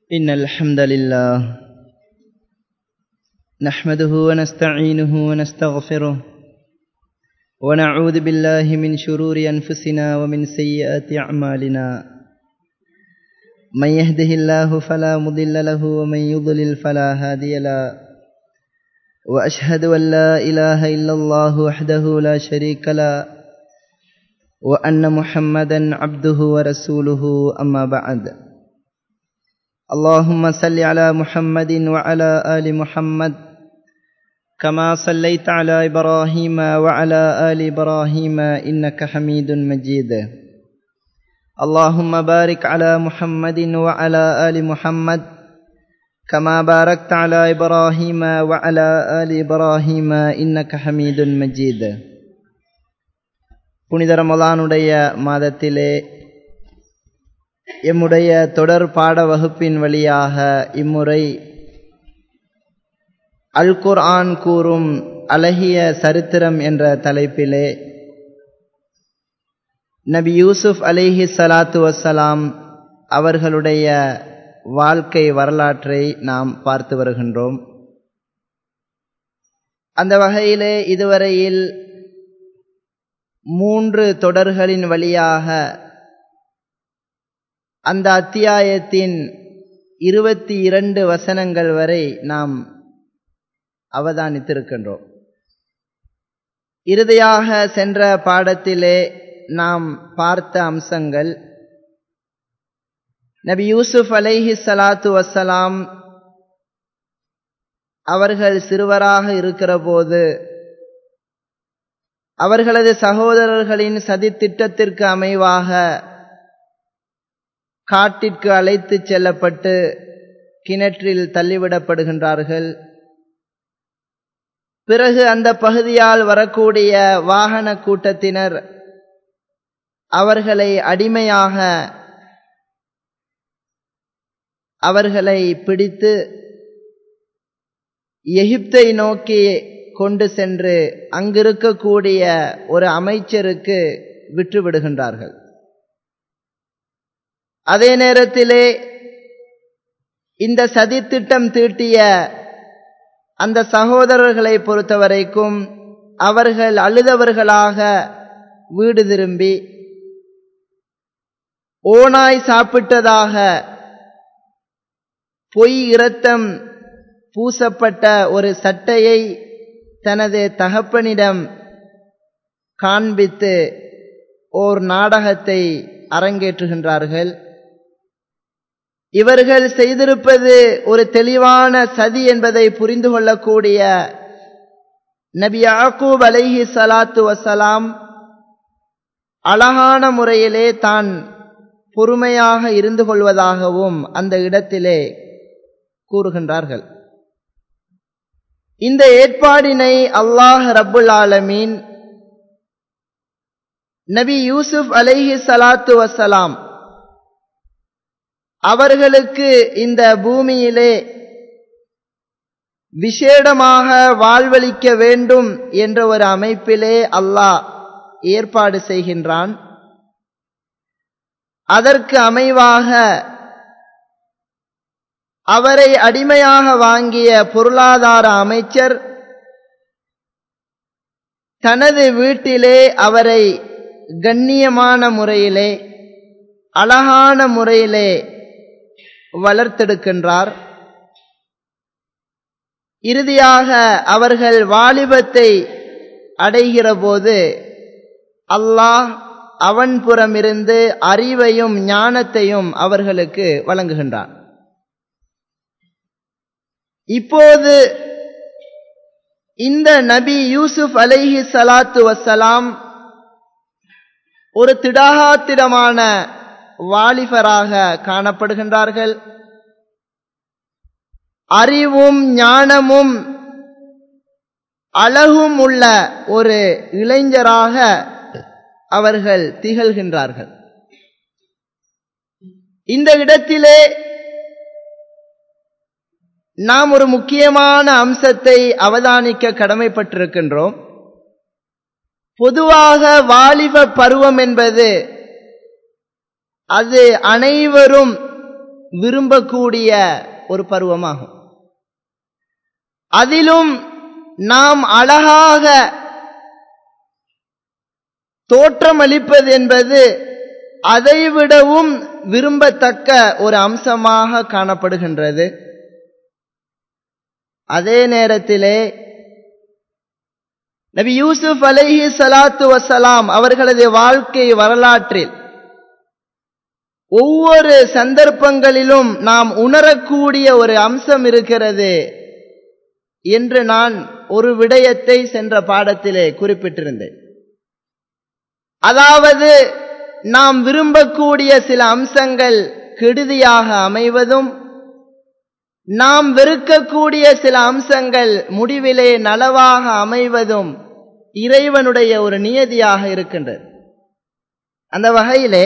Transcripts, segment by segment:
إن الحمد لله نحمده ونستعينه ونستغفره ونعوذ بالله من شرور أنفسنا ومن سيئات أعمالنا من يهده الله فلا مضل له ومن يضلل فلا هادي له وأشهد أن لا إله إلا الله وحده لا شريك له وأن محمدا عبده ورسوله أما بعد اللهم صل على محمد وعلى آل محمد كما صليت على إبراهيم وعلى آل إبراهيم إنك حميد مجيد اللهم بارك على محمد وعلى آل محمد كما باركت على إبراهيم وعلى آل إبراهيم إنك حميد مجيد புனித ரமலானுடைய மாதத்திலே எம்முடைய தொடர் பாட வகுப்பின் வழியாக இம்முறை அல் குர்ஆன் கூறும் அழகிய சரித்திரம் என்ற தலைப்பிலே நபி யூசுப் அலிஹி சலாத்து வசலாம் அவர்களுடைய வாழ்க்கை வரலாற்றை நாம் பார்த்து வருகின்றோம் அந்த வகையிலே இதுவரையில் மூன்று தொடர்களின் வழியாக அந்த அத்தியாயத்தின் இருபத்தி இரண்டு வசனங்கள் வரை நாம் அவதானித்திருக்கின்றோம் இறுதியாக சென்ற பாடத்திலே நாம் பார்த்த அம்சங்கள் நபி யூசுப் அலைஹி சலாத்து வசலாம் அவர்கள் சிறுவராக இருக்கிற போது அவர்களது சகோதரர்களின் சதித்திட்டத்திற்கு அமைவாக காட்டிற்கு அழைத்துச் செல்லப்பட்டு கிணற்றில் தள்ளிவிடப்படுகின்றார்கள் பிறகு அந்த பகுதியால் வரக்கூடிய வாகன கூட்டத்தினர் அவர்களை அடிமையாக அவர்களை பிடித்து எகிப்தை நோக்கி கொண்டு சென்று அங்கிருக்கக்கூடிய ஒரு அமைச்சருக்கு விற்றுவிடுகின்றார்கள் அதே நேரத்திலே இந்த சதித்திட்டம் தீட்டிய அந்த சகோதரர்களை பொறுத்தவரைக்கும் அவர்கள் அழுதவர்களாக வீடு திரும்பி ஓனாய் சாப்பிட்டதாக பொய் இரத்தம் பூசப்பட்ட ஒரு சட்டையை தனது தகப்பனிடம் காண்பித்து ஓர் நாடகத்தை அரங்கேற்றுகின்றார்கள் இவர்கள் செய்திருப்பது ஒரு தெளிவான சதி என்பதை புரிந்து கொள்ளக்கூடிய நபி யாக்கூப் அலைஹி சலாத்து வசலாம் அழகான முறையிலே தான் பொறுமையாக இருந்து கொள்வதாகவும் அந்த இடத்திலே கூறுகின்றார்கள் இந்த ஏற்பாடினை அல்லாஹ் ரப்புல் ஆலமீன் நபி யூசுப் அலைஹி சலாத்து வசலாம் அவர்களுக்கு இந்த பூமியிலே விசேடமாக வாழ்வளிக்க வேண்டும் என்ற ஒரு அமைப்பிலே அல்லாஹ் ஏற்பாடு செய்கின்றான் அதற்கு அமைவாக அவரை அடிமையாக வாங்கிய பொருளாதார அமைச்சர் தனது வீட்டிலே அவரை கண்ணியமான முறையிலே அழகான முறையிலே வளர்த்தெடுக்கின்றார் இறுதியாக அவர்கள் வாலிபத்தை அடைகிற போது அல்லாஹ் அவன் புறமிருந்து அறிவையும் ஞானத்தையும் அவர்களுக்கு வழங்குகின்றான் இப்போது இந்த நபி யூசுப் அலைஹி சலாத்து வசலாம் ஒரு திடாகாத்திடமான வாலிபராக காணப்படுகின்றார்கள் அறிவும் ஞானமும் அழகும் உள்ள ஒரு இளைஞராக அவர்கள் திகழ்கின்றார்கள் இந்த இடத்திலே நாம் ஒரு முக்கியமான அம்சத்தை அவதானிக்க கடமைப்பட்டிருக்கின்றோம் பொதுவாக வாலிப பருவம் என்பது அது அனைவரும் விரும்பக்கூடிய ஒரு பருவமாகும் அதிலும் நாம் அழகாக தோற்றமளிப்பது என்பது அதைவிடவும் விரும்பத்தக்க ஒரு அம்சமாக காணப்படுகின்றது அதே நேரத்திலே நபி யூசுப் அலைஹி சலாத்து வசலாம் அவர்களது வாழ்க்கை வரலாற்றில் ஒவ்வொரு சந்தர்ப்பங்களிலும் நாம் உணரக்கூடிய ஒரு அம்சம் இருக்கிறது என்று நான் ஒரு விடயத்தை சென்ற பாடத்திலே குறிப்பிட்டிருந்தேன் அதாவது நாம் விரும்பக்கூடிய சில அம்சங்கள் கெடுதியாக அமைவதும் நாம் வெறுக்கக்கூடிய சில அம்சங்கள் முடிவிலே நலவாக அமைவதும் இறைவனுடைய ஒரு நியதியாக இருக்கின்றது அந்த வகையிலே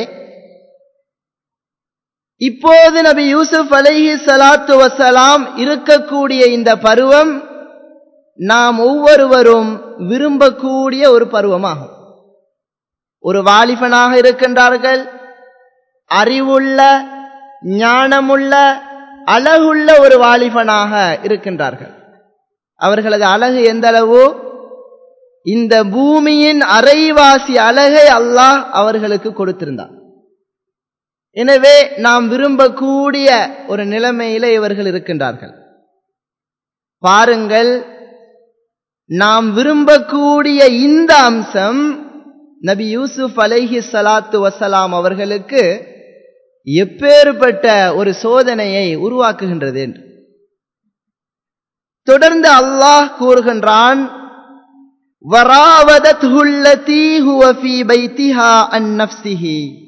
இப்போது நபி யூசுப் அலைஹி சலாத்து வசலாம் இருக்கக்கூடிய இந்த பருவம் நாம் ஒவ்வொருவரும் விரும்பக்கூடிய ஒரு பருவமாகும் ஒரு வாலிபனாக இருக்கின்றார்கள் அறிவுள்ள ஞானமுள்ள அழகுள்ள ஒரு வாலிபனாக இருக்கின்றார்கள் அவர்களது அழகு எந்த அளவு இந்த பூமியின் அரைவாசி அழகை அல்லாஹ் அவர்களுக்கு கொடுத்திருந்தார் எனவே நாம் விரும்பக்கூடிய ஒரு நிலைமையில இவர்கள் இருக்கின்றார்கள் பாருங்கள் நாம் விரும்பக்கூடிய இந்த அம்சம் நபி யூசுப் அலைஹி சலாத்து வசலாம் அவர்களுக்கு எப்பேறுபட்ட ஒரு சோதனையை உருவாக்குகின்றது என்று தொடர்ந்து அல்லாஹ் கூறுகின்றான் وراودته التي هو في بيتها عن نفسه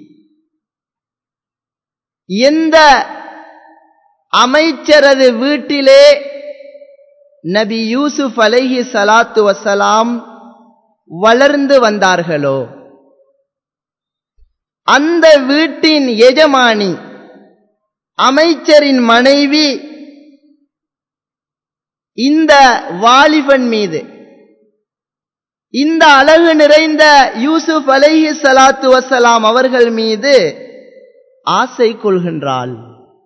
எந்த அமைச்சரது வீட்டிலே நபி யூசுப் அலைஹி சலாத்து வசலாம் வளர்ந்து வந்தார்களோ அந்த வீட்டின் எஜமானி அமைச்சரின் மனைவி இந்த வாலிபன் மீது இந்த அழகு நிறைந்த யூசுப் அலைஹி சலாத்து வசலாம் அவர்கள் மீது ஆசை கொள்கின்றாள்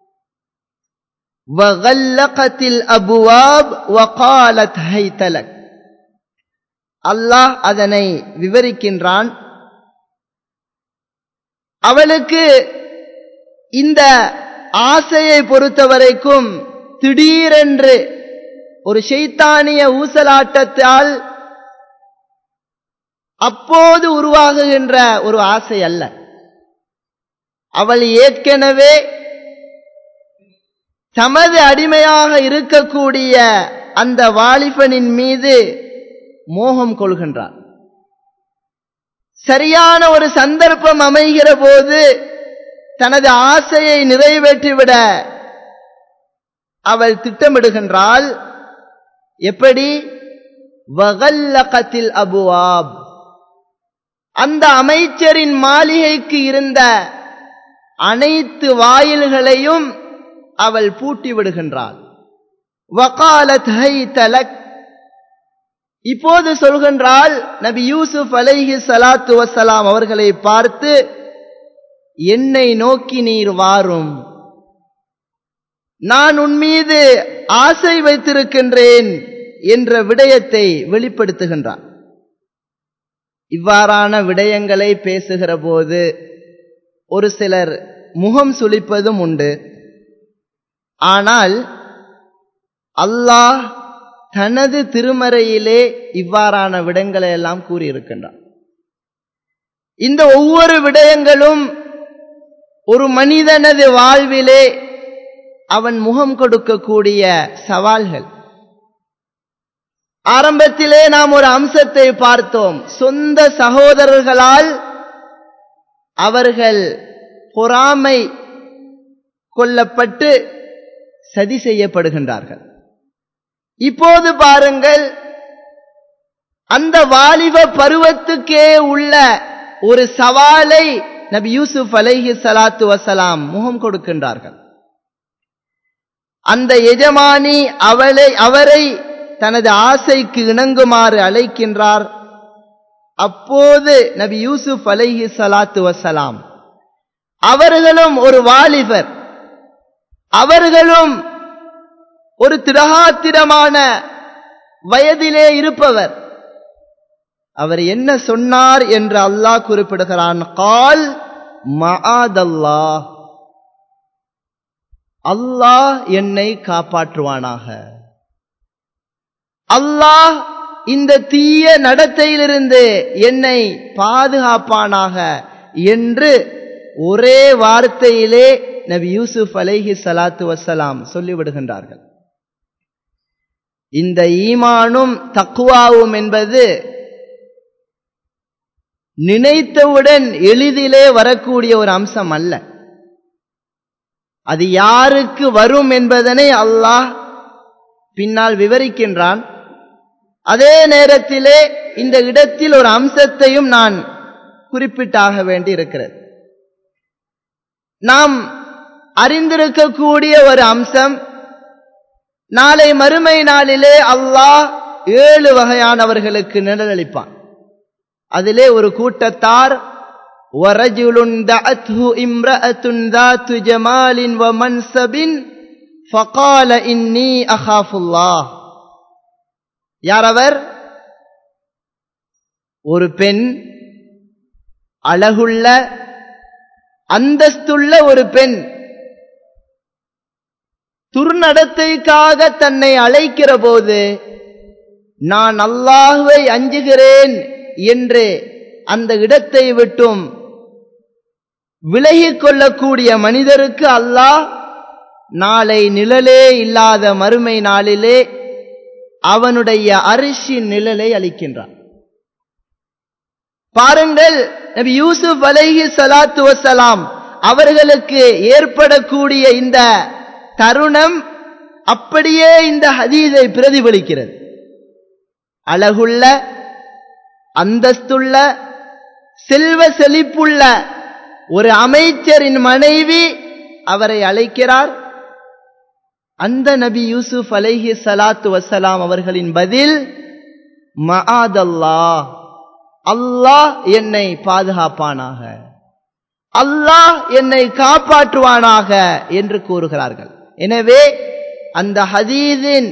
வகல்லகத்தில் அபுவாப் வகாலத் ஹைதலக் அல்லாஹ் அதனை விவரிக்கின்றான் அவளுக்கு இந்த ஆசையை பொறுத்தவரைக்கும் திடீரென்று ஒரு ஷைத்தானிய ஊசலாட்டத்தால் அப்போது உருவாகுகின்ற ஒரு ஆசை அல்ல அவள் ஏற்கனவே தமது அடிமையாக இருக்கக்கூடிய அந்த வாலிபனின் மீது மோகம் கொள்கின்றார் சரியான ஒரு சந்தர்ப்பம் அமைகிற போது தனது ஆசையை நிறைவேற்றிவிட அவள் திட்டமிடுகின்றாள் எப்படி வகல்லகத்தில் அபுவாப் அந்த அமைச்சரின் மாளிகைக்கு இருந்த அனைத்து வாயில்களையும் அவள் பூட்டி விடுகின்றாள் வகாலத் ஹை தலக் இப்போது சொல்கின்றாள் நபி யூசுப் அலைஹி சலாத்து வசலாம் அவர்களை பார்த்து என்னை நோக்கி நீர் வாரும் நான் உன் மீது ஆசை வைத்திருக்கின்றேன் என்ற விடயத்தை வெளிப்படுத்துகின்றான் இவ்வாறான விடயங்களை பேசுகிற போது ஒரு சிலர் முகம் சுளிப்பதும் உண்டு ஆனால் அல்லாஹ் தனது திருமறையிலே இவ்வாறான விடங்களை எல்லாம் கூறியிருக்கின்றான் இந்த ஒவ்வொரு விடயங்களும் ஒரு மனிதனது வாழ்விலே அவன் முகம் கொடுக்கக்கூடிய சவால்கள் ஆரம்பத்திலே நாம் ஒரு அம்சத்தை பார்த்தோம் சொந்த சகோதரர்களால் அவர்கள் பொறாமை கொல்லப்பட்டு சதி செய்யப்படுகின்றார்கள் இப்போது பாருங்கள் அந்த வாலிப பருவத்துக்கே உள்ள ஒரு சவாலை நபி யூசுப் அலைஹி சலாத்து வசலாம் முகம் கொடுக்கின்றார்கள் அந்த எஜமானி அவளை அவரை தனது ஆசைக்கு இணங்குமாறு அழைக்கின்றார் அப்போது நபி யூசுப் அலைஹி சலாத்து வசலாம் அவர்களும் ஒரு வாலிபர் அவர்களும் ஒரு திரகாத்திரமான வயதிலே இருப்பவர் அவர் என்ன சொன்னார் என்று அல்லாஹ் குறிப்பிடுகிறான் கால் மஆதல்லா அல்லாஹ் என்னை காப்பாற்றுவானாக அல்லாஹ் இந்த தீய நடத்தையிலிருந்து என்னை பாதுகாப்பானாக என்று ஒரே வார்த்தையிலே நபி யூசுப் அலைஹி சலாத்து வசலாம் சொல்லிவிடுகின்றார்கள் இந்த ஈமானும் தக்குவாவும் என்பது நினைத்தவுடன் எளிதிலே வரக்கூடிய ஒரு அம்சம் அல்ல அது யாருக்கு வரும் என்பதனை அல்லாஹ் பின்னால் விவரிக்கின்றான் அதே நேரத்திலே இந்த இடத்தில் ஒரு அம்சத்தையும் நான் குறிப்பிட்டாக வேண்டி இருக்கிறது நாம் அறிந்திருக்கக்கூடிய ஒரு அம்சம் நாளை மறுமை நாளிலே அல்லாஹ் ஏழு வகையானவர்களுக்கு நிழலளிப்பான் அதிலே ஒரு கூட்டத்தார் وَرَجُلٌ دَعَتْهُ إِمْرَأَةٌ ذَاتُ جَمَالٍ وَمَنْصَبٍ فَقَالَ إِنِّي أَخَافُ اللَّهِ யார் அவர் ஒரு பெண் அழகுள்ள அந்தஸ்துள்ள ஒரு பெண் துர்நடத்தைக்காக தன்னை அழைக்கிற போது நான் அல்லாஹுவை அஞ்சுகிறேன் என்று அந்த இடத்தை விட்டும் விலகிக் கொள்ளக்கூடிய மனிதருக்கு அல்லாஹ் நாளை நிழலே இல்லாத மறுமை நாளிலே அவனுடைய அரிசியின் நிழலை அளிக்கின்றான் பாருங்கள் நபி யூசுப் அலைஹி சலாத்து வசலாம் அவர்களுக்கு ஏற்படக்கூடிய இந்த தருணம் அப்படியே இந்த ஹதீதை பிரதிபலிக்கிறது அழகுள்ள அந்தஸ்துள்ள செல்வ செழிப்புள்ள ஒரு அமைச்சரின் மனைவி அவரை அழைக்கிறார் அந்த நபி யூசுப் அலைஹி சலாத்து வசலாம் அவர்களின் பதில் மஆதல்லா அல்லாஹ் என்னை பாதுகாப்பானாக அல்லாஹ் என்னை காப்பாற்றுவானாக என்று கூறுகிறார்கள் எனவே அந்த ஹதீதின்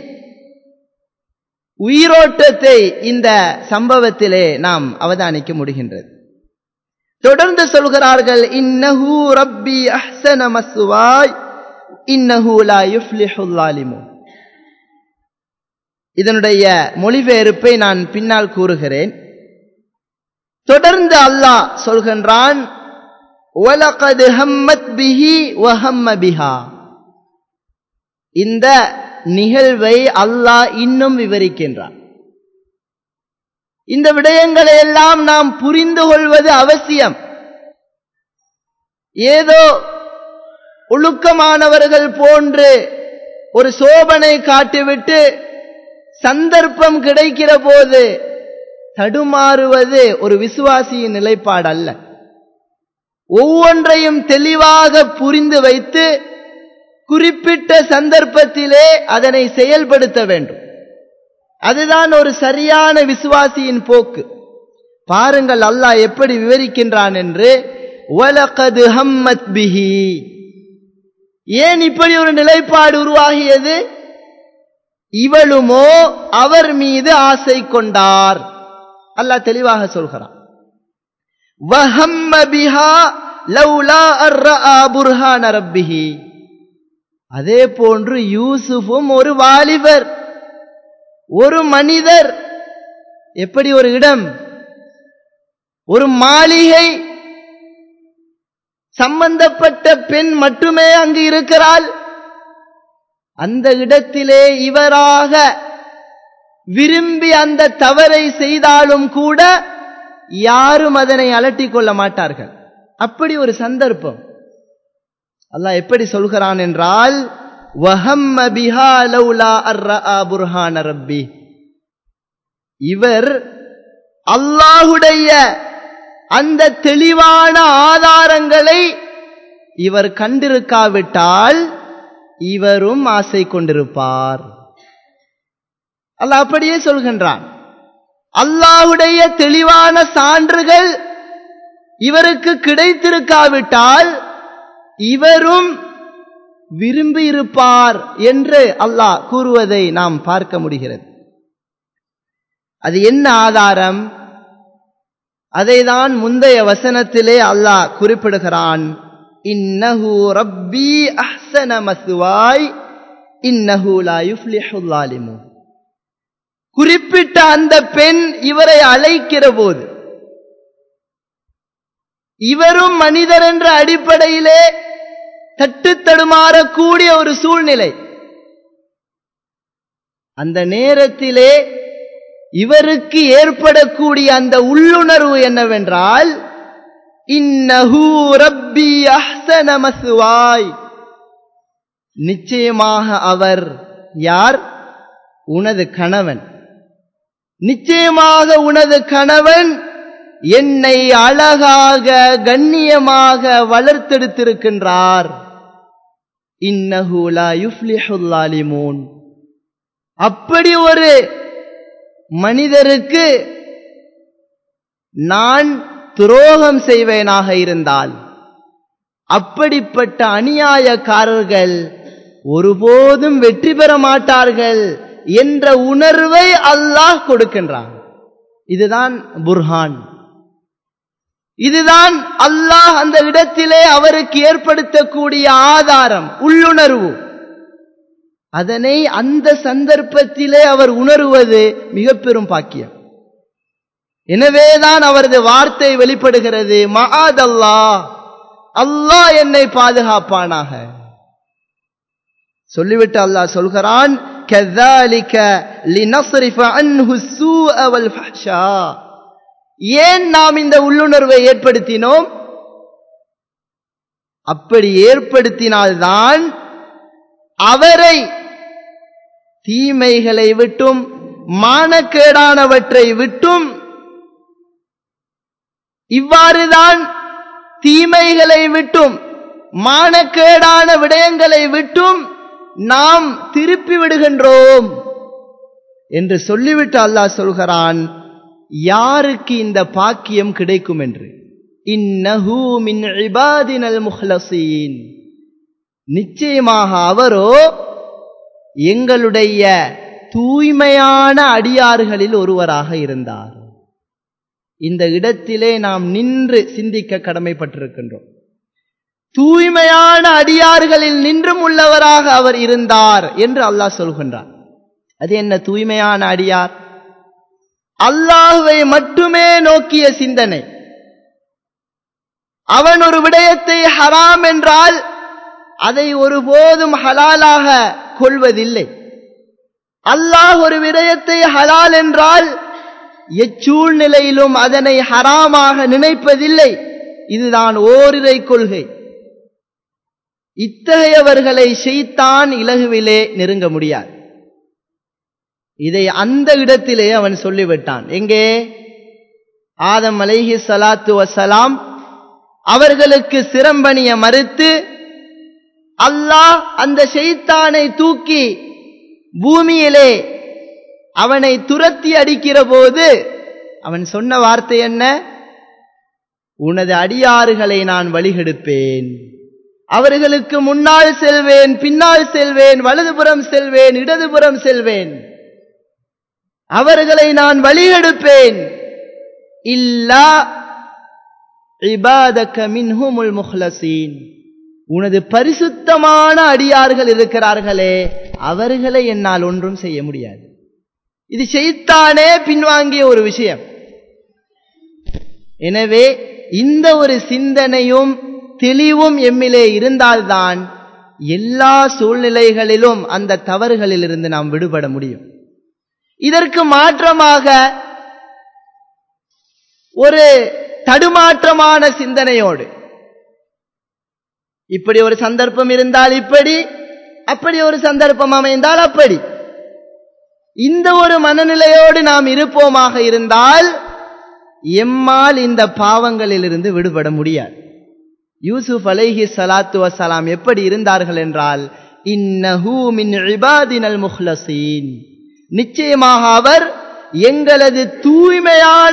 உயிரோட்டத்தை இந்த சம்பவத்திலே நாம் அவதானிக்க முடிகின்றது தொடர்ந்து சொல்கிறார்கள் இன்னஹு ரப்பி அஹ்சன மஸ்வாய் இன்னஹு லா யுஃப்லிஹுல் லாலிமூன் இதனுடைய மொழிபெயர்ப்பை நான் பின்னால் கூறுகிறேன் தொடர்ந்து அல்லாஹ் சொல்கின்றான் وَلَقَدْ هَمَّتْ بِهِ وَهَمَّ بِهَا இந்த நிகழ்வை அல்லாஹ் இன்னும் விவரிக்கின்றான் இந்த விடயங்களை எல்லாம் நாம் புரிந்து கொள்வது அவசியம் ஏதோ ஒழுக்கமானவர்கள் போன்று ஒரு சோபனை காட்டிவிட்டு சந்தர்ப்பம் கிடைக்கிற போது தடுமாறுவது ஒரு விசுவாசியின் நிலைப்பாடு அல்ல ஒவ்வொன்றையும் தெளிவாக புரிந்து வைத்து குறிப்பிட்ட சந்தர்ப்பத்திலே அதனை செயல்படுத்த வேண்டும் அதுதான் ஒரு சரியான விசுவாசியின் போக்கு பாருங்கள் அல்லாஹ் எப்படி விவரிக்கின்றான் என்று வலகது ஹம்மத் பிஹி ஏன் இப்படி ஒரு நிலைப்பாடு உருவாகியது இவளுமோ அவர் மீது ஆசை கொண்டார் அல்லாஹ் தெளிவாக சொல்கிறான் வஹம்ம பிஹா லவ்லா அர்ரஆ புர்ஹான ரப்பிஹி அதே போன்று யூசுஃபும் ஒரு வாலிபர் ஒரு மனிதர் எப்படி ஒரு இடம் ஒரு மாளிகை சம்பந்தப்பட்ட பெண் மட்டுமே அங்கு இருக்கிறாள் அந்த இடத்திலே இவராக விரும்பி அந்த தவறை செய்தாலும் கூட யாரும் அதனை அலட்டிக் கொள்ள மாட்டார்கள் அப்படி ஒரு சந்தர்ப்பம் அல்லாஹ் எப்படி சொல்கிறான் என்றால் வஹம்ம பிஹா லௌலா அர்ரஆ புர்ஹான ரப்பி இவர் அல்லாஹுடைய அந்த தெளிவான ஆதாரங்களை இவர் கண்டிருக்காவிட்டால் இவரும் ஆசை கொண்டிருப்பார் அல்லாஹ் அப்படியே சொல்கின்றான் அல்லாஹுடைய தெளிவான சான்றுகள் இவருக்கு கிடைத்திருக்காவிட்டால் இவரும் விரும்பி இருப்பார் என்று அல்லாஹ் கூறுவதை நாம் பார்க்க முடிகிறது அது என்ன ஆதாரம் அதைதான் முந்தைய வசனத்திலே அல்லாஹ் குறிப்பிடுகிறான் இன்னஹு ரப்பி அஹ்சன மசுவாய் இன்னஹு லா யுஃப்லிஹுல் லாலிமூன் குறிப்பிட்ட அந்த பெண் இவரை அழைக்கிற போது இவரும் மனிதர் என்ற அடிப்படையிலே தட்டு தடுமாறக்கூடிய ஒரு சூழ்நிலை அந்த நேரத்திலே இவருக்கு ஏற்படக்கூடிய அந்த உள்ளுணர்வு என்னவென்றால் இன்னஹூ ரப்பி அஹ்சன மசுவாய் நிச்சயமாக அவர் யார் உனது கணவன் நிச்சயமாக உனது கணவன் என்னை அழகாக கண்ணியமாக வளர்த்தெடுத்திருக்கின்றார் இன்னஹூலா யுஃப்லிஹுல்லாலிமூன் அப்படி ஒரு மனிதருக்கு நான் துரோகம் செய்வேனாக இருந்தால் அப்படிப்பட்ட அநியாயக்காரர்கள் ஒருபோதும் வெற்றி பெற மாட்டார்கள் என்ற உணர்வை அல்லாஹ் கொடுக்கின்றான் இதுதான் புர்ஹான் இதுதான் அல்லாஹ் அந்த இடத்திலே அவருக்கு ஏற்படுத்தக்கூடிய ஆதாரம் உள்ளுணர்வு அதனை அந்த சந்தர்ப்பத்திலே அவர் உணருவது மிக பெரும் பாக்கியம் எனவேதான் அவரது வார்த்தை வெளிப்படுகிறது மகாத் அல்லாஹ் அல்லாஹ் என்னை பாதுகாப்பானாக சொல்லிவிட்டு அல்லாஹ் சொல்கிறான் كذلك لنصرف عنه السوء والفحشاء ஏன் நாம் இந்த உள்ளுணர்வை ஏற்படுத்தினோம் அப்படி ஏற்படுத்தினால்தான் அவரை தீமைகளை விட்டும் மானக்கேடானவற்றை விட்டும் இவ்வாறுதான் தீமைகளை விட்டும் மானக்கேடான விடயங்களை விட்டும் நாம் திருப்பி விடுகின்றோம் என்று சொல்லிவிட்டு அல்லாஹ் சொல்கிறான் யாருக்கு இந்த பாக்கியம் கிடைக்கும் என்று இன்னஹூ மின் இபாதினல் முஹ்லசீன் நிச்சயமாக அவரோ எங்களுடைய தூய்மையான அடியார்களில் ஒருவராக இருந்தார் இந்த இடத்திலே நாம் நின்று சிந்திக்க கடமைப்பட்டிருக்கின்றோம் தூய்மையான அடியார்களில் நின்றும் உள்ளவராக அவர் இருந்தார் என்று அல்லாஹ் சொல்கின்றார் அது என்ன தூய்மையான அடியார் அல்லாஹுவை மட்டுமே நோக்கிய சிந்தனை அவன் ஒரு விடயத்தை ஹராம் என்றால் அதை ஒருபோதும் ஹலாலாக கொள்வதில்லை அல்லாஹ் ஒரு விடயத்தை ஹலால் என்றால் எச்சூழ்நிலையிலும் அதனை ஹராமாக நினைப்பதில்லை இதுதான் ஓரிரை கொள்கை இத்தகையவர்களை செய்தான் இலகுவிலே நெருங்க முடியாது இதை அந்த இடத்திலே அவன் சொல்லிவிட்டான் எங்கே ஆதம் அலைஹி சலாத்து வசலாம் அவர்களுக்கு சிரம்பணிய மறுத்து அல்லாஹ் அந்த ஷெய்தானை தூக்கி பூமியிலே அவனை துரத்தி அடிக்கிற போது அவன் சொன்ன வார்த்தை என்ன உனது அடியாறுகளை நான் வழிகெடுப்பேன் அவர்களுக்கு முன்னால் செல்வேன் பின்னால் செல்வேன் வலதுபுறம் செல்வேன் இடதுபுறம் செல்வேன் அவர்களை நான் வழிகெடுப்பேன் இல்லா இபாதக மின்ஹுமுல் முஹ்லசீன் உனது பரிசுத்தமான அடியார்கள் இருக்கிறார்களே அவர்களை என்னால் ஒன்றும் செய்ய முடியாது இது செய்தானே பின்வாங்கிய ஒரு விஷயம் எனவே இந்த ஒரு சிந்தனையும் தெளிவும் எம்மிலே இருந்தால்தான் எல்லா சூழ்நிலைகளிலும் அந்த தவறுகளிலிருந்து நாம் விடுபட முடியும் இதற்கு மாற்றமாக ஒரு தடுமாற்றமான சிந்தனையோடு இப்படி ஒரு சந்தர்ப்பம் இருந்தால் இப்படி அப்படி ஒரு சந்தர்ப்பம் அமைந்தால் அப்படி இந்த ஒரு மனநிலையோடு நாம் இருப்போமாக இருந்தால் எம்மால் இந்த பாவங்களிலிருந்து விடுபட முடியாது யூசுப் அலைஹி சலாத்து வசலாம் எப்படி இருந்தார்கள் என்றால் இன்னஹூ மின் இபாதினல் முஹ்லசீன் நிச்சயமாக அவர் எங்களது தூய்மையான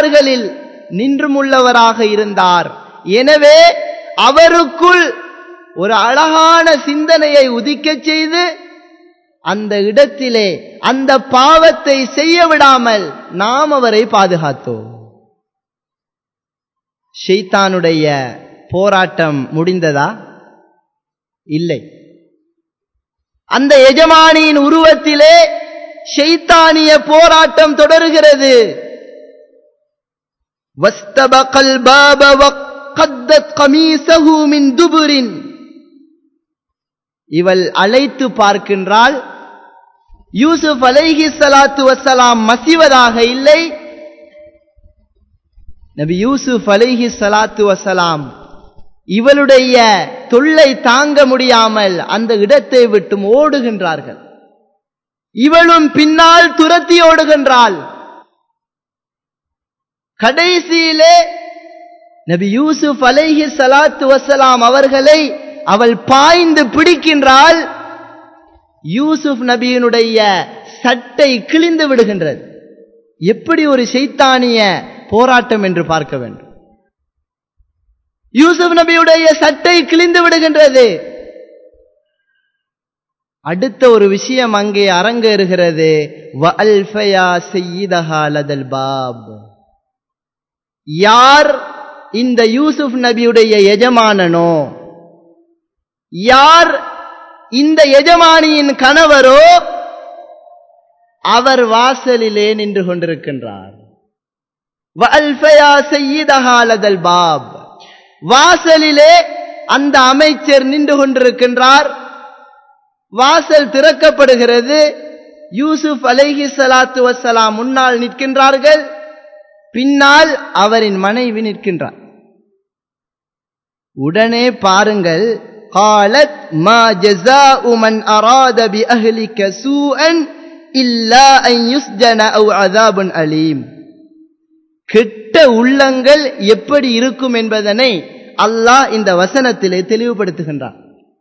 அடியார்களில் நின்றுமுள்ளவராக இருந்தார் எனவே அவருக்குள் ஒரு அழகான சிந்தனையை உதிக்கச் செய்து அந்த இடத்திலே அந்த பாவத்தை செய்ய விடாமல் நாம் அவரை பாதுகாத்தோம் ஷெய்தானுடைய போராட்டம் முடிந்ததா இல்லை அந்த எஜமானியின் உருவத்திலே ஷெய்தானிய போராட்டம் தொடருகிறது واستبق الباب وقدت قميصه من دبر இவள் அழைத்து பார்க்கின்றாள் யூசுப் அலைஹி சலாத்து வசலாம் மசிவதாக இல்லை நபி யூசுப் அலைஹி சலாத்து வசலாம் இவளுடைய தொல்லை தாங்க முடியாமல் அந்த இடத்தை விட்டு ஓடுகின்றார்கள் இவளும் பின்னால் துரத்தி ஓடுகின்றாள் கடைசியிலே நபி யூசுப் அலைஹி சலாத்து வசலாம் அவர்களை அவள் பாய்ந்து பிடிக்கின்றாள் யூசுப் நபியினுடைய சட்டை கிழிந்து விடுகின்றது எப்படி ஒரு செய்தானிய போராட்டம் என்று பார்க்க வேண்டும் யூசுப் நபியுடைய சட்டை கிழிந்து விடுகின்றது அடுத்த ஒரு விஷயம் அங்கே அரங்கேறுகிறது வல்ஃபயா செய்யிதஹா லதல் பாப் யார் இந்த யூசுப் நபியுடைய எஜமானனோ யார் இந்த எஜமானியின் கணவரோ அவர் வாசலிலே நின்று கொண்டிருக்கின்றார் பாப் வாசலிலே அந்த அமைச்சர் நின்று கொண்டிருக்கின்றார் வாசல் திறக்கப்படுகிறது யூசுப் அலைஹி சலாத்து வசலாம் முன்னால் நிற்கின்றார்கள் பின்னால் அவரின் மனைவி நிற்கின்றார் உடனே பாருங்கள் قالت ما جزاء من أراد بأهلك سوءا إلا أن يسجن أو عذاب أليم கெட்ட உள்ளங்கள் எப்படி இருக்கும் என்பதனை அல்லாஹ் இந்த வசனத்திலே தெளிவுபடுத்துகின்றார்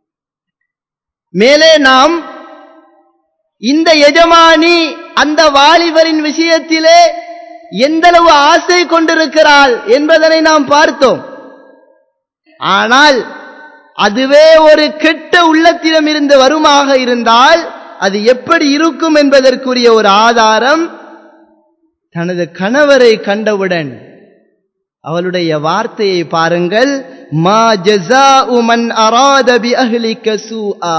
மேலே நாம் இந்த எஜமானி அந்த வாலிபரின் விஷயத்திலே எந்தளவு ஆசை கொண்டிருக்கிறாள் என்பதனை நாம் பார்த்தோம் ஆனால் அதுவே ஒரு கெட்ட உள்ளத்திடம் இருந்து வருமாக இருந்தால் அது எப்படி இருக்கும் என்பதற்குரிய ஒரு ஆதாரம் தனது கணவரை கண்டவுடன் அவளுடைய வார்த்தையை பாருங்கள் மா ஜஸா உமன் அராத பி அஹ்லிக சூஆ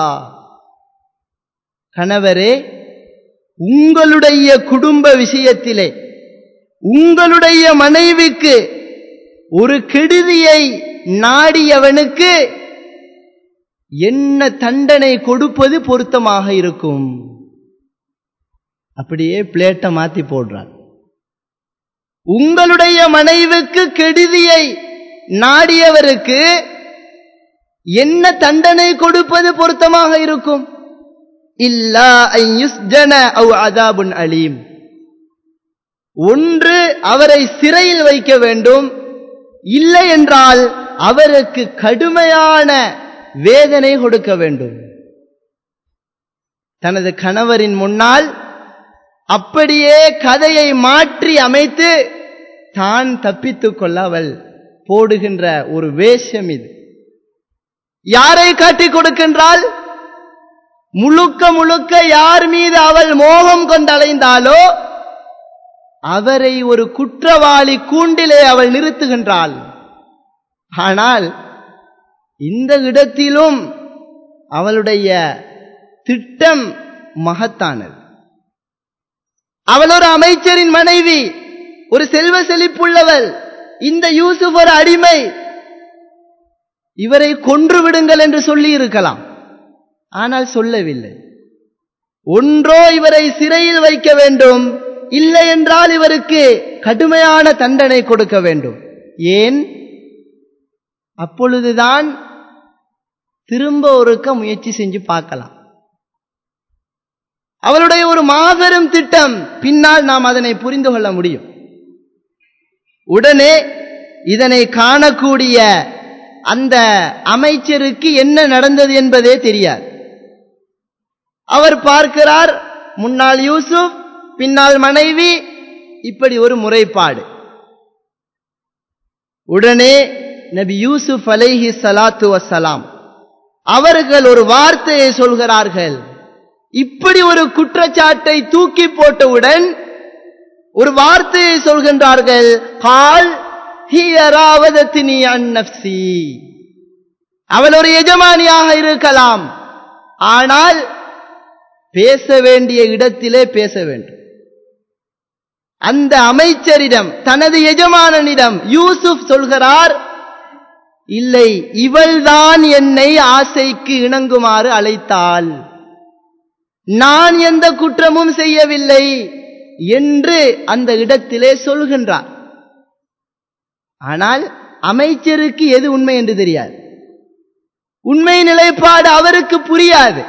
கணவரே உங்களுடைய குடும்ப விஷயத்திலே உங்களுடைய மனைவிக்கு ஒரு கெடுதியை நாடியவனுக்கு என்ன தண்டனை கொடுப்பது பொருத்தமாக இருக்கும் அப்படியே பிளேட்டை மாத்தி போடுறார் உங்களுடைய மனைவிக்கு கெடுதியை நாடியவருக்கு என்ன தண்டனை கொடுப்பது பொருத்தமாக இருக்கும் இல்லா அதாபுன் அலீம் ஒன்று அவரை சிறையில் வைக்க வேண்டும் இல்லை என்றால் அவருக்கு கடுமையான வேதனை கொடுக்க வேண்டும் தனது கணவரின் முன்னால் அப்படியே கதையை மாற்றி அமைத்து தான் தப்பித்துக் கொள்ள அவள் போடுகின்ற ஒரு வேஷம் இது யாரை காட்டிக் கொடுக்கின்றாள் முழுக்க முழுக்க யார் மீது அவள் மோகம் கொண்டடைந்தாலோ அவரை ஒரு குற்றவாளி கூண்டிலே அவள் நிறுத்துகின்றாள் ஆனால் இந்த இடத்திலும் அவளுடைய திட்டம் மகத்தானது அவள் ஒரு அமைச்சரின் மனைவி ஒரு செல்வ செழிப்புள்ளவள் இந்த யூசுப் ஒரு அடிமை இவரை கொன்று விடுங்கள் என்று சொல்லி இருக்கலாம் ஆனால் சொல்லவில்லை ஒன்றோ இவரை சிறையில் வைக்க வேண்டும் இல்லை என்றால் இவருக்கு கடுமையான தண்டனை கொடுக்க வேண்டும் ஏன் அப்பொழுதுதான் திரும்ப ஒருக்க முயற்சி செஞ்சு பார்க்கலாம் அவளுடைய ஒரு மாபெரும் திட்டம் பின்னால் நாம் அதனை புரிந்து கொள்ள முடியும் உடனே இதனை காணக்கூடிய அந்த அமைச்சருக்கு என்ன நடந்தது என்பதே தெரியாது அவர் பார்க்கிறார் முன்னாள் யூசுப் பின்னால் மனைவி இப்படி ஒரு முறைப்பாடு உடனே நபி யூசுப் அலைஹி சலாத்து வசலாம் அவர்கள் ஒரு வார்த்தையை சொல்கிறார்கள் இப்படி ஒரு குற்றச்சாட்டை தூக்கி போட்டவுடன் ஒரு வார்த்தையை சொல்கின்றார்கள் கால் ஹியராவதத்தினி அந்நப்சி அவள் ஒரு எஜமானியாக இருக்கலாம் ஆனால் பேச வேண்டிய இடத்திலே பேச வேண்டும் அந்த அமைச்சரிடம் தனது எஜமானனிடம் யூசுப் சொல்கிறார் இல்லை இவள்தான் என்னை ஆசைக்கு இணங்குமாறு அழைத்தாள் நான் எந்த குற்றமும் செய்யவில்லை என்று அந்த இடத்திலே சொல்கின்றார் ஆனால் அமைச்சருக்கு எது உண்மை என்று தெரியாது உண்மை நிலைப்பாடு அவருக்கு புரியாது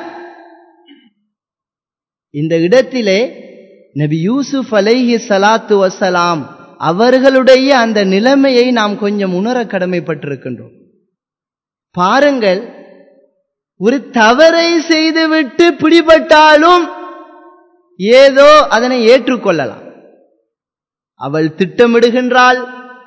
இந்த இடத்திலே நபி யூசுப் அலைஹி சலாத்து வசலாம் அவர்களுடைய அந்த நிலைமையை நாம் கொஞ்சம் உணர கடமைப்பட்டிருக்கின்றோம் பாருங்கள் ஒரு தவறை செய்துவிட்டு பிடிபட்டாலும் ஏதோ அதனை ஏற்றுக்கொள்ளலாம் அவள் திட்டமிடுகின்றாள்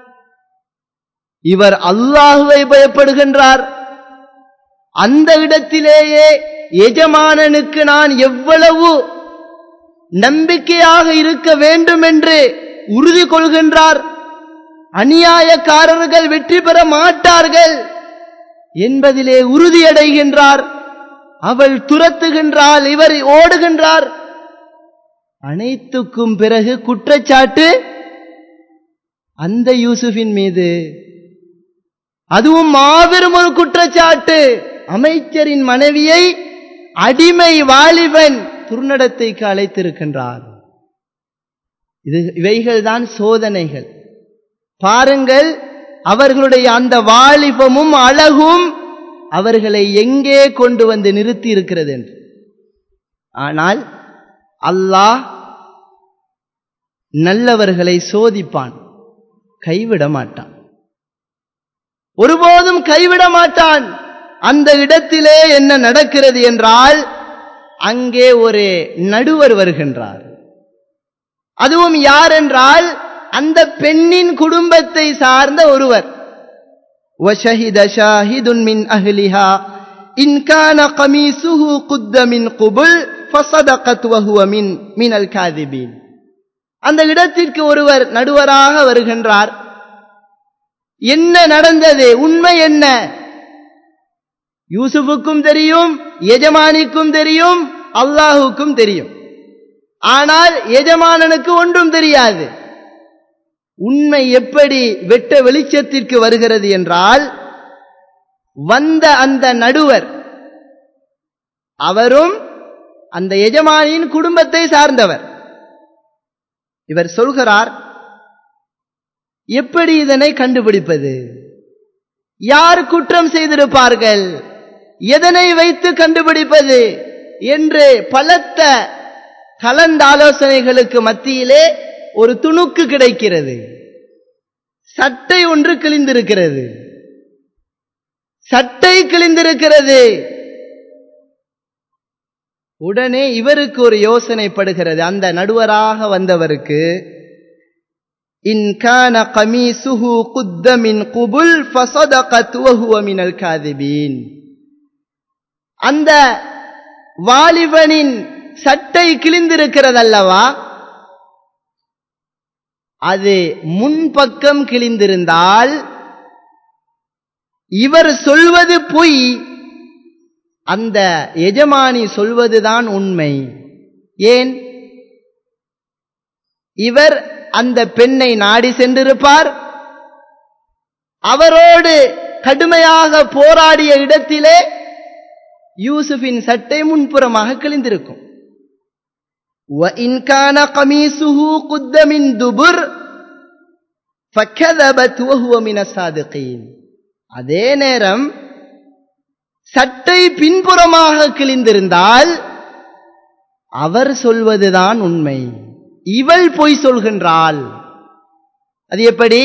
இவர் அல்லாஹுவை பயப்படுகின்றார் அந்த இடத்திலேயே எஜமானனுக்கு நான் எவ்வளவு நம்பிக்கையாக இருக்க வேண்டும் என்று உறுதி கொள்கின்றார் அநியாயக்காரர்கள் வெற்றி பெற மாட்டார்கள் என்பதிலே உறுதியடைகின்றார் அவள் துரத்துகின்றாள் இவர் ஓடுகின்றார் அனைத்துக்கும் பிறகு குற்றச்சாட்டு அந்த யூசுஃபின் மீது அதுவும் மாபெரும் ஒரு குற்றச்சாட்டு அமைச்சரின் மனைவியை அடிமை வாலிபன் துர்நடத்தைக்கு அழைத்திருக்கின்றார் இது இவைகள்தான் சோதனைகள் பாருங்கள் அவர்களுடைய அந்த வாலிபமும் அழகும் அவர்களை எங்கே கொண்டு வந்து நிறுத்தி இருக்கிறது என்று ஆனால் அல்லாஹ் நல்லவர்களை சோதிப்பான் கைவிட மாட்டான் ஒருபோதும் கைவிட மாட்டான் அந்த இடத்திலே என்ன நடக்கிறது என்றால் அங்கே ஒரு நடுவர் வருகின்றார் அதுவும் யார் என்றால் அந்த பெண்ணின் குடும்பத்தை சார்ந்த ஒருவர் وشهد شاهد من أهلها إن كان قميصه قد من قبل فصدقت وهو من من الكاذبين அந்த இடத்திற்கு ஒருவர் நடுவராக வருகின்றார் என்ன நடந்தது உண்மை என்ன யூசுஃபுக்கும் தெரியும் எஜமானிக்கும் தெரியும் அல்லாஹுக்கும் தெரியும் ஆனால் எஜமானனுக்கு ஒன்றும் தெரியாது உண்மை எப்படி வெட்ட வெளிச்சத்திற்கு வருகிறது என்றால் வந்த அந்த நடுவர் அவரும் அந்த எஜமானியின் குடும்பத்தை சார்ந்தவர் இவர் சொல்கிறார் எப்படி இதனை கண்டுபிடிப்பது யார் குற்றம் செய்திருப்பார்கள் எதனை வைத்து கண்டுபிடிப்பது என்று பலத்த கலந்தாலோசனைகளுக்கு மத்தியிலே ஒரு துணுக்கு கிடைக்கிறது சட்டை ஒன்று கிழிந்திருக்கிறது சட்டை கிழிந்திருக்கிறது உடனே இவருக்கு ஒரு யோசனைப்படுகிறது அந்த நடுவராக வந்தவருக்கு இன் கான கமீசுஹு குத்த மின் குபுல் ஃபஸதகத் வஹுவ மினல் காதிபீன் அந்த வாலிபனின் சட்டை கிழிந்திருக்கிறதல்லவா அது முன்பக்கம் கிழிந்திருந்தால் இவர் சொல்வது பொய் அந்த எஜமானி சொல்வதுதான் உண்மை ஏன் இவர் அந்த பெண்ணை நாடி சென்றிருப்பார் அவரோடு கடுமையாக போராடிய இடத்திலே யூசுஃபின் சட்டை முன்புறமாக கிழிந்திருக்கும் وَإِنْ كَانَ قَمِيصُهُ قُدَّ مِنْ دُبُرٍ فَكَذَبَتْ وَهُوَ مِنَ الصَّادِقِينَ அதே நேரம் சட்டை பின்புறமாக கிழிந்திருந்தால் அவர் சொல்வதுதான் உண்மை இவள் பொய் சொல்கின்றாள் அது எப்படி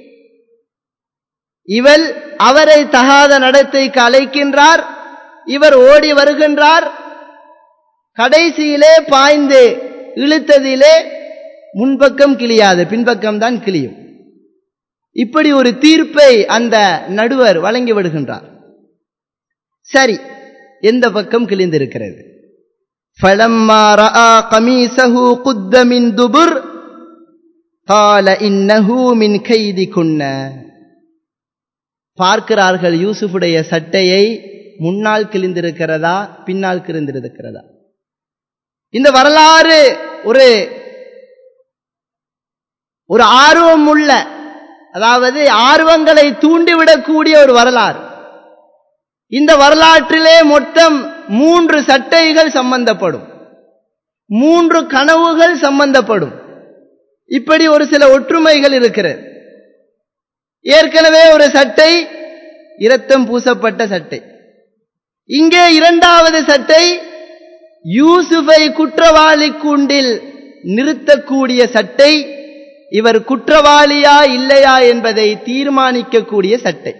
இவள் அவரை தகாத நடத்தைக்கு அழைக்கின்றார் இவர் ஓடி வருகின்றார் கடைசியிலே பாய்ந்து இழுத்ததிலே முன்பக்கம் கிளியாது பின்பக்கம் தான் கிளியும் இப்படி ஒரு தீர்ப்பை அந்த நடுவர் வழங்கி விடுகின்றார் சரி எந்த பக்கம் கிழிந்திருக்கிறது فلما راى قميصه قد من دبر قال انه من كيدكن பார்க்கிறார்கள் யூசுஃபுடைய சட்டையை முன்னால் கிழிந்திருக்கிறதா பின்னால் கிழிந்திருக்கிறதா இந்த வரலாறு ஒரு ஒரு ஆர்வம் உள்ள அதாவது ஆர்வங்களை தூண்டிவிடக்கூடிய ஒரு வரலாறு இந்த வரலாற்றிலே மொத்தம் மூன்று சட்டைகள் சம்பந்தப்படும் மூன்று கனவுகள் சம்பந்தப்படும் இப்படி ஒரு சில ஒற்றுமைகள் இருக்கிறது ஏற்கனவே ஒரு சட்டை இரத்தம் பூசப்பட்ட சட்டை இங்கே இரண்டாவது சட்டை யூசுஃபை குற்றவாளி கூண்டில் நிறுத்தக்கூடிய சட்டை இவர் குற்றவாளியா இல்லையா என்பதை தீர்மானிக்கக்கூடிய சட்டை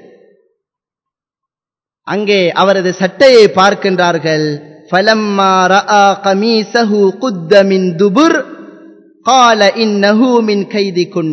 அங்கே அவரது சட்டையை பார்க்கின்றார்கள் فلما راى قميصه قد من دبر قال انه من كيدكن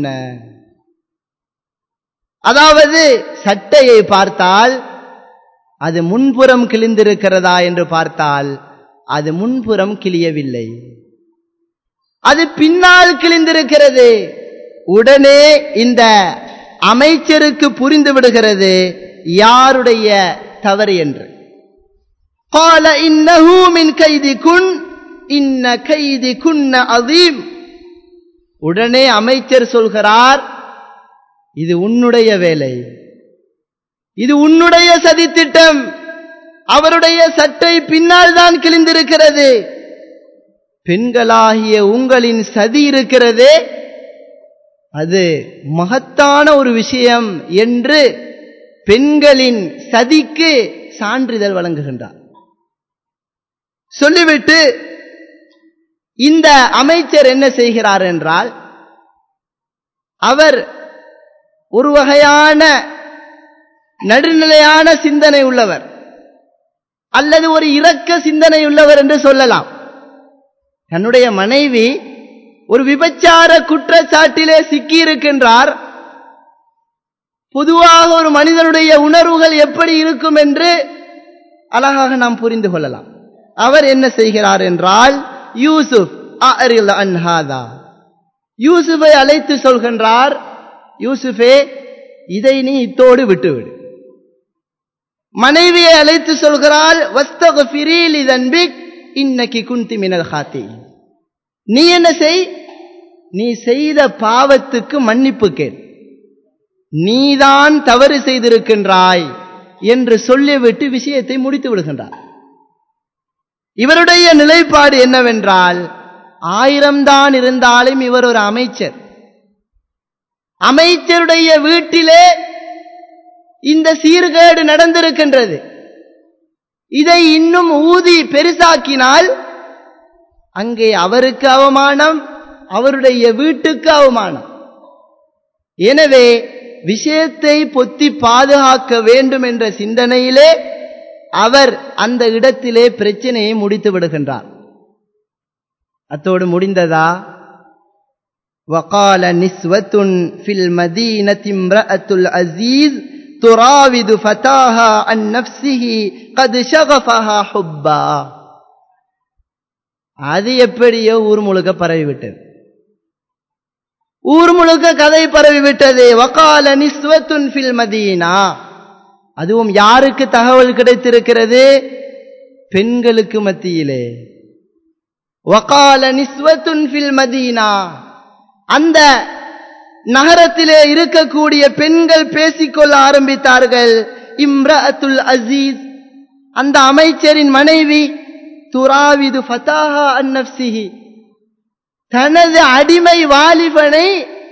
அதாவது சட்டையை பார்த்தால் அது முன்புறம் கிழிந்திருக்கிறதா என்று பார்த்தால் அது முன்புறம் கிழியவில்லை அது பின்னால் கிழிந்திருக்கிறது உடனே இந்த அமைச்சருக்கு புரிந்து விடுகிறது யாருடைய தவறு என்று قال إنه من كيدكن إن كيدكن عظيم உடனே அமைச்சர் சொல்கிறார் இது உன்னுடைய வேலை இது உன்னுடைய சதித்திட்டம் அவருடைய சட்டை பின்னால் தான் கிழிந்திருக்கிறது பெண்களாகிய உங்களின் சதி இருக்கிறதே அது மகத்தான ஒரு விஷயம் என்று பெண்களின் சதிக்கு சான்றிதழ் வழங்குகின்றார் சொல்லிவிட்டு இந்த அமைச்சர் என்ன செய்கிறார் என்றால் அவர் ஒரு வகையான நடுநிலையான சிந்தனை உள்ளவர் அல்லது ஒரு இரக்க சிந்தனை உள்ளவர் என்று சொல்லலாம் தன்னுடைய மனைவி ஒரு விபச்சார குற்றச்சாட்டிலே சிக்கியிருக்கின்றார் பொதுவாக ஒரு மனிதனுடைய உணர்வுகள் எப்படி இருக்கும் என்று அழகாக நாம் புரிந்து கொள்ளலாம் அவர் என்ன செய்கிறார் என்றால் யூசுப் அரில் அன்ஹாதா யூசுஃபை அழைத்து சொல்கின்றார் யூசுஃபே இதை நீ இத்தோடு விட்டுவிடு மனைவியை அழைத்து சொல்கிறாள் வஸ்தகுஃபிரீல் இதன்பிக் இன்னைக்கு குந்தி மினல் ஹாத்தி நீ என்ன செய் நீ செய்த பாவத்துக்கு மன்னிப்பு கேள் நீதான் தவறு செய்திருக்கின்றாய் என்று சொல்லிவிட்டு விஷயத்தை முடித்து விடுகின்றார் இவருடைய நிலைப்பாடு என்னவென்றால் ஆயிரம் தான் இருந்தாலும் இவர் ஒரு அமைச்சர் அமைச்சருடைய வீட்டிலே இந்த சீர்கேடு நடந்திருக்கின்றது இதை இன்னும் ஊதி பெருசாக்கினால் அங்கே அவருக்கு அவமானம் அவருடைய வீட்டுக்கு அவமானம் எனவே விஷயத்தை பொத்தி பாதுகாக்க வேண்டும் என்ற சிந்தனையிலே அவர் அந்த இடத்திலே பிரச்சனையை முடித்து விடுகின்றார் அத்தோடு முடிந்ததா وقال نسوة في المدينة امرأة العزيز تراود فتاها عن نفسه قد شغفها حبا அது எப்படியோ ஊர் முழுக்க பரவிவிட்டது ஊர் முழுக்க கதை பரவிவிட்டது வகால நிஸ்வத்துன் ஃபில் மதீனா அதுவும் யாருக்கு தகவல் கிடைத்திருக்கிறது பெண்களுக்கு மத்தியிலே வகால நிஸ்வத்துன் ஃபில் மதீனா அந்த நகரத்திலே இருக்கக்கூடிய பெண்கள் பேசிக்கொள்ள ஆரம்பித்தார்கள் இம்ரஅத்துல் அசீஸ் அந்த அமைச்சரின் மனைவி துராவிது ஃபதாஹா அந்நப்சிஹி தனது அடிமை வாலிபனை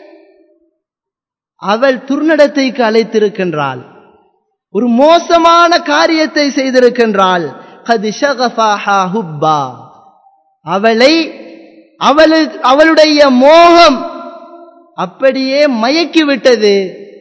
அவள் துர்நடத்தைக்கு அழைத்திருக்கின்றாள் ஒரு மோசமான காரியத்தை செய்திருக்கின்றாள் ஹுப்பா அவளை அவளு அவளுடைய மோகம் அப்படியே மயக்கி விட்டது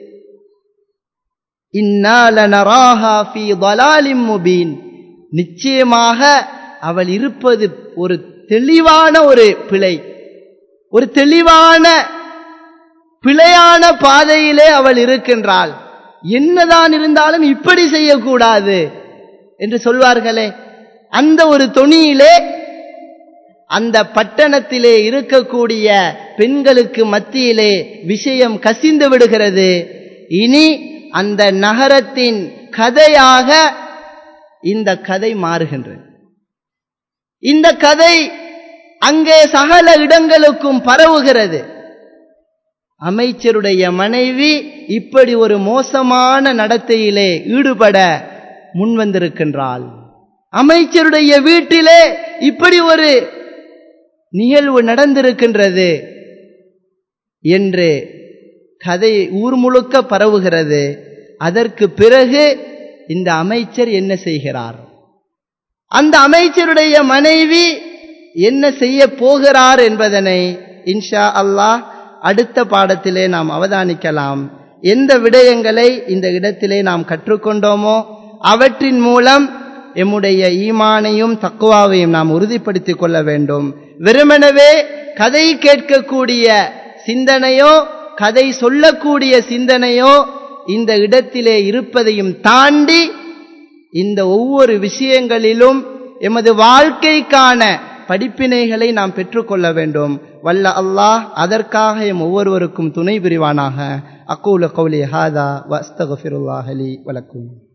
முபீன் நிச்சயமாக அவள் இருப்பது ஒரு தெளிவான ஒரு பிழை ஒரு தெளிவான பிழையான பாதையிலே அவள் இருக்கின்றாள் என்னதான் இருந்தாலும் இப்படி செய்யக்கூடாது என்று சொல்வார்களே அந்த ஒரு தொனியிலே அந்த பட்டணத்திலே இருக்கக்கூடிய பெண்களுக்கு மத்தியிலே விஷயம் கசிந்து விடுகிறது இனி அந்த நகரத்தின் கதையாக இந்த கதை மாறுகின்றது இந்த கதை அங்கே சகல இடங்களுக்கும் பரவுகிறது அமைச்சருடைய மனைவி இப்படி ஒரு மோசமான நடத்தையிலே ஈடுபட முன்வந்திருக்கின்றாள் அமைச்சருடைய வீட்டிலே இப்படி ஒரு நிகழ்வு நடந்திருக்கின்றது என்று கதை ஊர் முழுக்க பரவுகிறது அதற்கு பிறகு இந்த அமைச்சர் என்ன செய்கிறார் அந்த அமைச்சருடைய மனைவி என்ன செய்ய போகிறார் என்பதனை இன்ஷா அல்லாஹ் அடுத்த பாடத்திலே நாம் அவதானிக்கலாம் எந்த விடயங்களை இந்த இடத்திலே நாம் கற்றுக்கொண்டோமோ அவற்றின் மூலம் எம்முடைய ஈமானையும் தக்குவாவையும் நாம் உறுதிப்படுத்திக் கொள்ள வேண்டும் வெறுமனவே கதை கேட்கக்கூடிய சிந்தனையோ கதை சொல்லக்கூடிய சிந்தனையோ இந்த இடத்திலே இருப்பதையும் தாண்டி இந்த ஒவ்வொரு விஷயங்களிலும் எமது வாழ்க்கைக்கான படிப்பினைகளை நாம் பெற்றுக்கொள்ள வேண்டும் வல்ல அல்லாஹ் அதற்காக எம் ஒவ்வொருவருக்கும் துணை புரிவானாக அக்கூல கௌலி ஹாதா வஸ்தகுஃபிருல்லாஹலி வலக்கும்